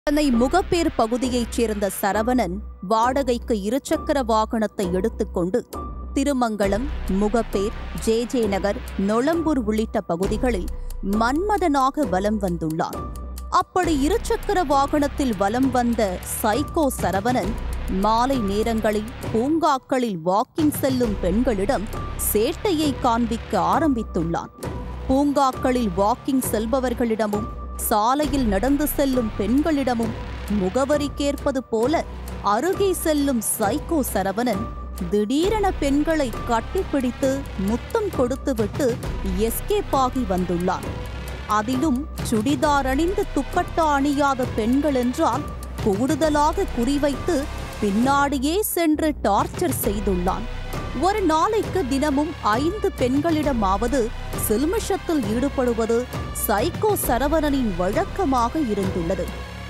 சென்னை முகப்பேர் பகுதியைச் சேர்ந்த சரவணன் வாடகைக்கு இருசக்கர வாகனத்தை எடுத்துக்கொண்டு திருமங்கலம் முகப்பேர் ஜே ஜே நகர் நொளம்பூர் உள்ளிட்ட பகுதிகளில் மன்மதனாக வலம் வந்துள்ளார் அப்படி இருசக்கர வாகனத்தில் வலம் வந்த சைக்கோ சரவணன் மாலை நேரங்களில் பூங்காக்களில் வாக்கிங் செல்லும் பெண்களிடம் சேட்டையை காண்பிக்க ஆரம்பித்துள்ளான் பூங்காக்களில் வாக்கிங் செல்பவர்களிடமும் சாலையில் நடந்து செல்லும் பெண்களிடமும் முகவரி கேட்பது போல அருகே செல்லும் சைக்கோ சரவணன் திடீரென பெண்களை கட்டிப்பிடித்து முத்தம் கொடுத்துவிட்டு எஸ்கேப் ஆகி வந்துள்ளான் அதிலும் சுடிதார் அணிந்து துப்பட்டா அணியாத பெண்கள் என்றால் கூடுதலாக குறிவைத்து பின்னாடியே சென்று டார்ச்சர் செய்துள்ளான் ஒரு நாளைக்கு தினமும் ஐந்து பெண்களிடமாவது சில்மிஷத்தில் ஈடுபடுவது சைக்கோ சரவணனின் வழக்கமாக இருந்துள்ளது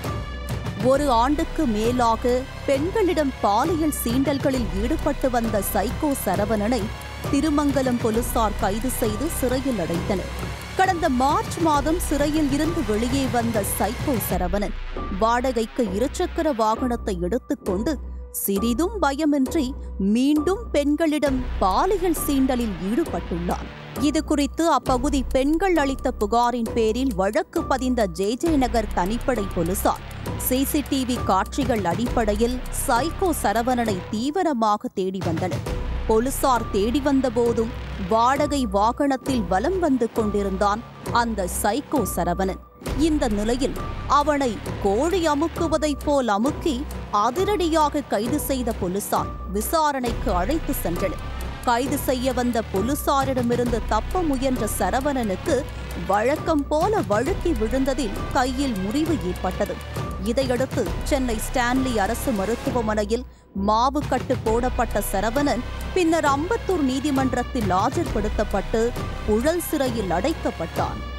ஒரு ஆண்டுக்கு மேலாக பெண்களிடம் பாலியல் சீண்டல்களில் ஈடுபட்டு வந்த சைக்கோ சரவணனை திருமங்கலம் போலீசார் கைது செய்து சிறையில் அடைத்தனர் கடந்த மார்ச் மாதம் சிறையில் இருந்து வெளியே வந்த சைக்கோ சரவணன் வாடகைக்கு இருசக்கர வாகனத்தை எடுத்துக்கொண்டு சிறிதும் பயமின்றி மீண்டும் பெண்களிடம் பாலியல் சீண்டலில் ஈடுபட்டுள்ளான் இது குறித்து அப்பகுதி பெண்கள் அளித்த புகாரின் பேரில் வழக்கு பதிந்த ஜே ஜே நகர் தனிப்படை போலீசார் சிசிடிவி காட்சிகள் அடிப்படையில் சைக்கோ சரவணனை தீவிரமாக தேடி வந்தனர் போலீசார் தேடி வந்தபோதும் வாடகை வாகனத்தில் வலம் வந்து கொண்டிருந்தான் அந்த சைக்கோ சரவணன் இந்த நிலையில் அவனை கோழி அமுக்குவதைப் போல் அமுக்கி அதிரடியாக கைது செய்த போலீசார் விசாரணைக்கு அழைத்து சென்றனர் கைது செய்ய வந்த போலீசாரிடமிருந்து தப்ப முயன்ற சரவணனுக்கு வழக்கம் போல வழுக்கி விழுந்ததில் கையில் முறிவு ஏற்பட்டது இதையடுத்து சென்னை ஸ்டான்லி அரசு மருத்துவமனையில் மாவு கட்டு போடப்பட்ட சரவணன் பின்னர் அம்பத்தூர் நீதிமன்றத்தில் ஆஜர்படுத்தப்பட்டு புழல் சிறையில் அடைக்கப்பட்டான்